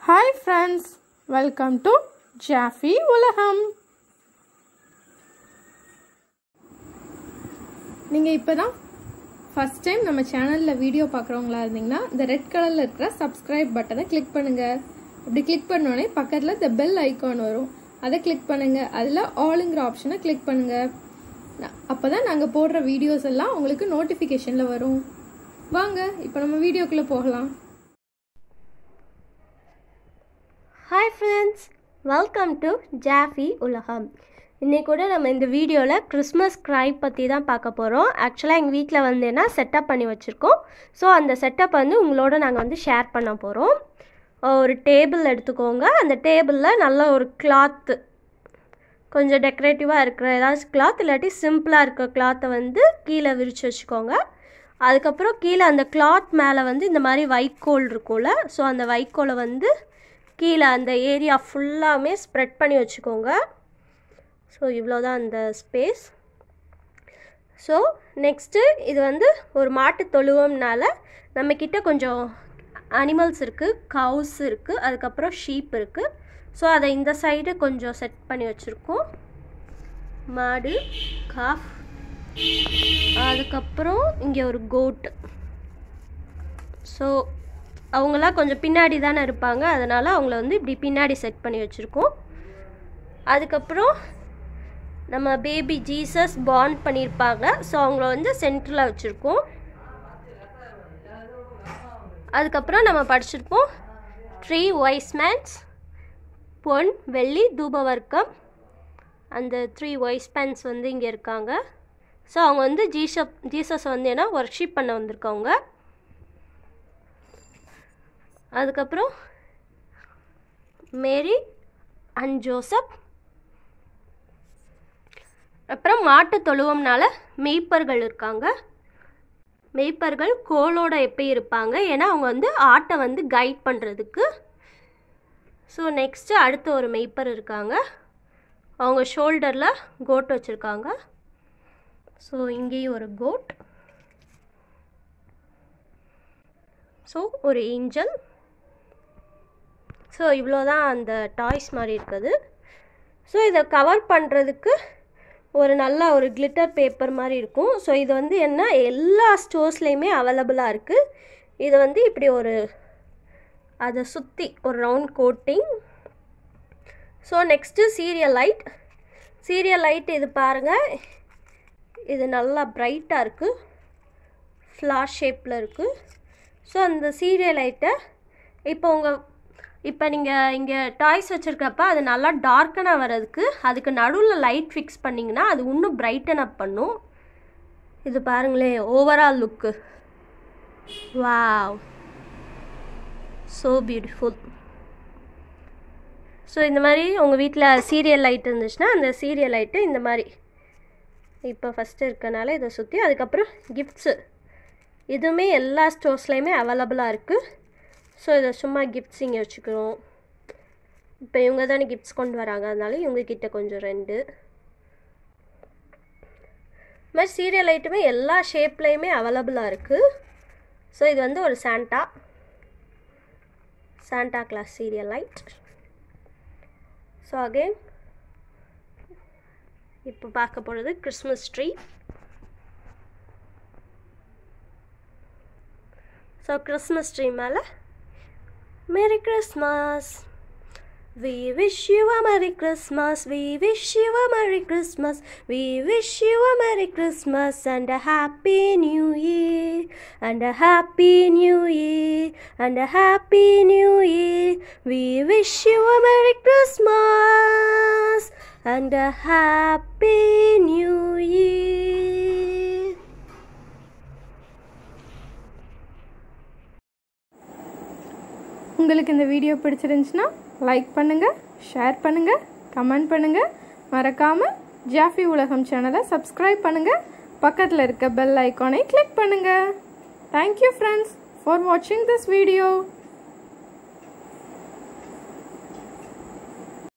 Hi friends welcome to ஜாஃபி உலகம் நீங்கள் இப்போ தான் ஃபஸ்ட் டைம் நம்ம சேனலில் வீடியோ பார்க்குறவங்களா இருந்தீங்கன்னா இந்த ரெட் கலரில் இருக்கிற சப்ஸ்கிரைப் பட்டனை கிளிக் பண்ணுங்கள் அப்படி கிளிக் பண்ணோடனே பக்கத்தில் இந்த பெல் ஐக்கான் வரும் அதை கிளிக் பண்ணுங்கள் அதில் ஆளுங்கிற ஆப்ஷனை கிளிக் பண்ணுங்கள் அப்போ தான் நாங்கள் போடுற வீடியோஸ் எல்லாம் உங்களுக்கு நோட்டிஃபிகேஷனில் வரும் வாங்க இப்போ நம்ம வீடியோக்குள்ளே போகலாம் ஹாய் ஃப்ரெண்ட்ஸ் வெல்கம் டு ஜாஃபி உலகம் இன்றைக்கி கூட நம்ம இந்த வீடியோவில் கிறிஸ்மஸ் க்ரைப் பற்றி தான் பார்க்க போகிறோம் ஆக்சுவலாக எங்கள் வீட்டில் வந்து என்ன செட்டப் பண்ணி வச்சுருக்கோம் ஸோ அந்த செட்டப் வந்து உங்களோட நாங்கள் வந்து ஷேர் பண்ண போகிறோம் ஒரு டேபிள் எடுத்துக்கோங்க அந்த டேபிளில் நல்ல ஒரு கிளாத்து கொஞ்சம் டெக்கரேட்டிவாக இருக்கிற ஏதாச்சும் கிளாத் இல்லாட்டி சிம்பிளாக இருக்க கிளாத்தை வந்து கீழே விரித்து வச்சுக்கோங்க அதுக்கப்புறம் கீழே அந்த கிளாத் மேலே வந்து இந்த மாதிரி வைக்கோல் இருக்கும்ல ஸோ அந்த வைக்கோலை வந்து கீழே அந்த ஏரியா ஃபுல்லாமே ஸ்ப்ரெட் பண்ணி வச்சுக்கோங்க ஸோ இவ்வளோ தான் அந்த ஸ்பேஸ் ஸோ நெக்ஸ்ட்டு இது வந்து ஒரு மாட்டு தொழுவம்னால நம்மக்கிட்ட கொஞ்சம் அனிமல்ஸ் இருக்குது கவுஸ் இருக்குது அதுக்கப்புறம் ஷீப் இருக்குது ஸோ அதை இந்த சைடு கொஞ்சம் செட் பண்ணி வச்சுருக்கோம் மாடு காஃப் அதுக்கப்புறம் இங்கே ஒரு கோட்டு ஸோ அவங்களாம் கொஞ்சம் பின்னாடி தானே இருப்பாங்க அதனால் அவங்கள வந்து இப்படி பின்னாடி செட் பண்ணி வச்சுருக்கோம் அதுக்கப்புறம் நம்ம பேபி ஜீசஸ் பாண்ட் பண்ணியிருப்பாங்க ஸோ அவங்கள வந்து சென்டரில் வச்சுருக்கோம் அதுக்கப்புறம் நம்ம படிச்சிருப்போம் த்ரீ வைஸ்மேன்ஸ் பொன் வெள்ளி தூபவர்க்கம் அந்த த்ரீ வைஸ்மேன்ஸ் வந்து இங்கே இருக்காங்க ஸோ அவங்க வந்து ஜீசப் ஜீசஸ் வந்து என்ன ஒர்க்ஷிப் பண்ண வந்திருக்கவங்க அதுக்கப்புறம் மேரி அண்ட் ஜோசப் அப்புறம் மாட்டு தொழுவம்னால மெய்ப்பர்கள் இருக்காங்க மெய்ப்பர்கள் கோலோட எப்போ இருப்பாங்க ஏன்னா அவங்க வந்து ஆட்டை வந்து கைட் பண்ணுறதுக்கு ஸோ நெக்ஸ்ட்டு அடுத்த ஒரு மெய்ப்பர் இருக்காங்க அவங்க ஷோல்டரில் கோட் வச்சுருக்காங்க ஸோ இங்கேயும் ஒரு கோட் ஸோ ஒரு ஏஞ்சல் ஸோ இவ்வளோ தான் அந்த டாய்ஸ் மாதிரி இருக்குது ஸோ இதை கவர் பண்ணுறதுக்கு ஒரு நல்ல ஒரு கிளிட்டர் பேப்பர் மாதிரி இருக்கும் ஸோ இது வந்து என்ன எல்லா ஸ்டோர்ஸ்லேயுமே அவைலபிளாக இருக்குது இது வந்து இப்படி ஒரு அதை சுற்றி ஒரு round coating so next serial light serial light இது பாருங்கள் இது நல்லா ப்ரைட்டாக இருக்குது ஃப்ளாஷ் ஷேப்பில் இருக்குது ஸோ அந்த சீரியல் லைட்டை இப்போ உங்கள் இப்போ நீங்கள் இங்கே டாய்ஸ் வச்சுருக்கப்ப அது நல்லா டார்க்கனாக வர்றதுக்கு அதுக்கு நடுவில் லைட் ஃபிக்ஸ் பண்ணிங்கன்னா அது இன்னும் பிரைட்டன் அப் பண்ணும் இது பாருங்களேன் overall look wow so beautiful so இந்த மாதிரி உங்கள் வீட்டில் சீரியல் லைட் இருந்துச்சுன்னா அந்த சீரியல் லைட்டு இந்த மாதிரி இப்போ ஃபஸ்ட்டு இருக்கனால இதை சுற்றி அதுக்கப்புறம் கிஃப்ட்ஸு இதுவுமே எல்லா ஸ்டோர்ஸ்லேயுமே அவைலபிளாக இருக்குது ஸோ இதை சும்மா கிஃப்ட்ஸ் இங்கே வச்சுக்கிறோம் இப்போ இவங்க தானே கிஃப்ட்ஸ் கொண்டு வராங்க அதனால இவங்கக்கிட்ட கொஞ்சம் ரெண்டு இது மாதிரி சீரியல் ஐட்டமே எல்லா ஷேப்லேயுமே அவைலபிளாக இருக்குது ஸோ இது வந்து ஒரு Santa Santa Claus serial light so again இப்போ பார்க்க போகிறது Christmas tree so Christmas tree மேலே merry Christmas We wish you a Merry Christmas, we wish you a Merry Christmas, we wish you a Merry Christmas and a Happy New Year, and a Happy New Year, and a Happy New Year. We wish you a Merry Christmas and a Happy New Year. உங்களுக்கு இந்த video பிடிச்சிருந்துச்சுன்னா like பண்ணுங்கள் share பண்ணுங்கள் comment பண்ணுங்கள் மறக்காமல் ஜாஃபி உலகம் சேனலை subscribe பண்ணுங்கள் பக்கத்தில் இருக்க பெல் ஐக்கானை கிளிக் பண்ணுங்கள் தேங்க்யூ ஃப்ரெண்ட்ஸ் ஃபார் வாட்சிங் திஸ் வீடியோ